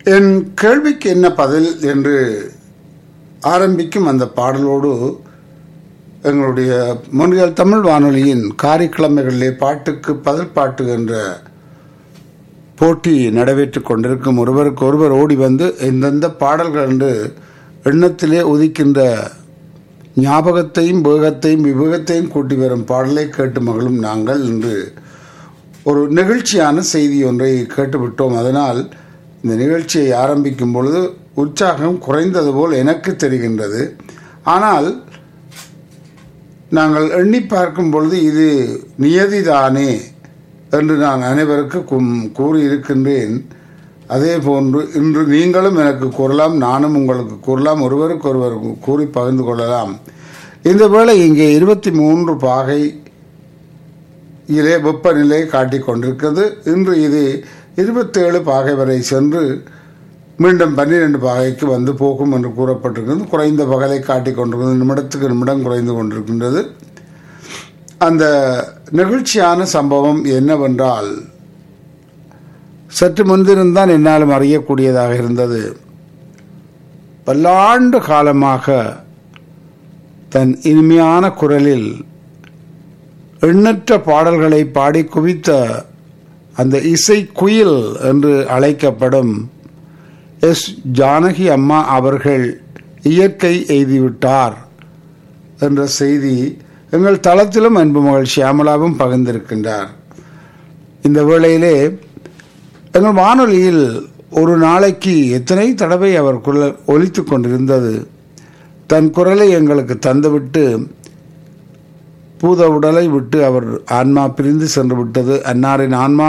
என் கேள்விக்கு என்ன பதில் என்று ஆரம்பிக்கும் அந்த பாடலோடு எங்களுடைய முன்கள் தமிழ் வானொலியின் காரிக்கிழமைகளிலே பாட்டுக்கு பதில் பாட்டு என்ற போட்டி நடைபெற்றுக் கொண்டிருக்கும் ஒருவருக்கு ஒருவர் ஓடி வந்து எந்தெந்த பாடல்கள் என்று எண்ணத்திலே உதிக்கின்ற ஞாபகத்தையும் வேகத்தையும் விவேகத்தையும் கூட்டி வரும் பாடலை கேட்டு மகளும் நாங்கள் இன்று ஒரு நெகிழ்ச்சியான செய்தி ஒன்றை கேட்டுவிட்டோம் அதனால் இந்த நிகழ்ச்சியை ஆரம்பிக்கும் பொழுது உற்சாகம் குறைந்தது போல் எனக்கு தெரிகின்றது ஆனால் நாங்கள் எண்ணி பார்க்கும் பொழுது இது நியதிதானே என்று நான் அனைவருக்கு கூறியிருக்கின்றேன் அதே போன்று இன்று நீங்களும் எனக்கு கூறலாம் நானும் உங்களுக்கு கூறலாம் ஒருவருக்கு ஒருவர் கூறி பகிர்ந்து கொள்ளலாம் இந்த வேளை இங்கே இருபத்தி மூன்று பாகை இலே வெப்பநிலை காட்டிக் கொண்டிருக்கிறது இன்று இது இருபத்தேழு பாகை வரை சென்று மீண்டும் பன்னிரெண்டு பாகைக்கு வந்து போகும் என்று கூறப்பட்டிருக்கிறது குறைந்த பகலை காட்டிக் கொண்டிருக்கிறது நிமிடத்துக்கு நிமிடம் குறைந்து கொண்டிருக்கின்றது அந்த நெகிழ்ச்சியான சம்பவம் என்னவென்றால் சற்று முன்திருந்தான் என்னாலும் அறியக்கூடியதாக இருந்தது பல்லாண்டு காலமாக தன் இனிமையான குரலில் எண்ணற்ற பாடல்களை பாடி குவித்த அந்த இசை குயில் என்று அழைக்கப்படும் எஸ் ஜானகி அம்மா அவர்கள் இயற்கை எய்திவிட்டார் என்ற செய்தி எங்கள் தளத்திலும் அன்பு மகள் ஷியாமலாவும் பகிர்ந்திருக்கின்றார் இந்த வேளையிலே எங்கள் வானொலியில் ஒரு நாளைக்கு எத்தனை தடவை அவர் குரல் ஒலித்து கொண்டிருந்தது தன் குரலை எங்களுக்கு தந்துவிட்டு பூத உடலை விட்டு அவர் ஆன்மா பிரிந்து சென்று விட்டது அன்னாரின் ஆன்மா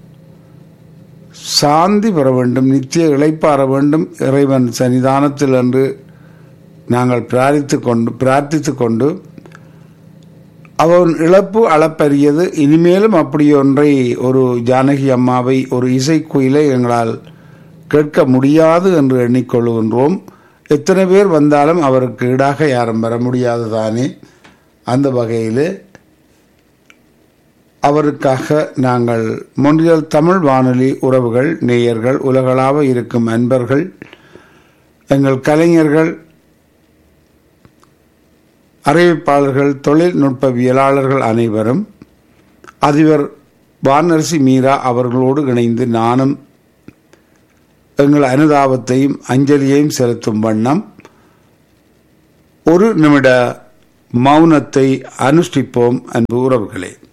சாந்தி பெற வேண்டும் நித்திய இழைப்பாற வேண்டும் இறைவன் சன்னிதானத்தில் என்று நாங்கள் பிரார்த்தித்து கொண்டு பிரார்த்தித்து கொண்டு அவன் இழப்பு அளப்பரியது இனிமேலும் அப்படி ஒன்றை ஒரு ஜானகி அம்மாவை ஒரு இசைக்குயிலை எங்களால் கேட்க முடியாது என்று எண்ணிக்கொள்கின்றோம் எத்தனை பேர் வந்தாலும் அவருக்கு ஈடாக யாரும் வர முடியாது தானே அந்த வகையில் அவருக்காக நாங்கள் மொன்றியல் தமிழ் வானொலி உறவுகள் நேயர்கள் உலகளாவ இருக்கும் அன்பர்கள் எங்கள் கலைஞர்கள் அறிவிப்பாளர்கள் தொழில்நுட்பவியலாளர்கள் அனைவரும் அதிபர் வானரசி மீரா அவர்களோடு இணைந்து நானும் எங்கள் அனுதாபத்தையும் அஞ்சலியையும் செலுத்தும் வண்ணம் ஒரு நிமிட மௌனத்தை அனுஷ்டிப்போம் அன்பு உறவுகளே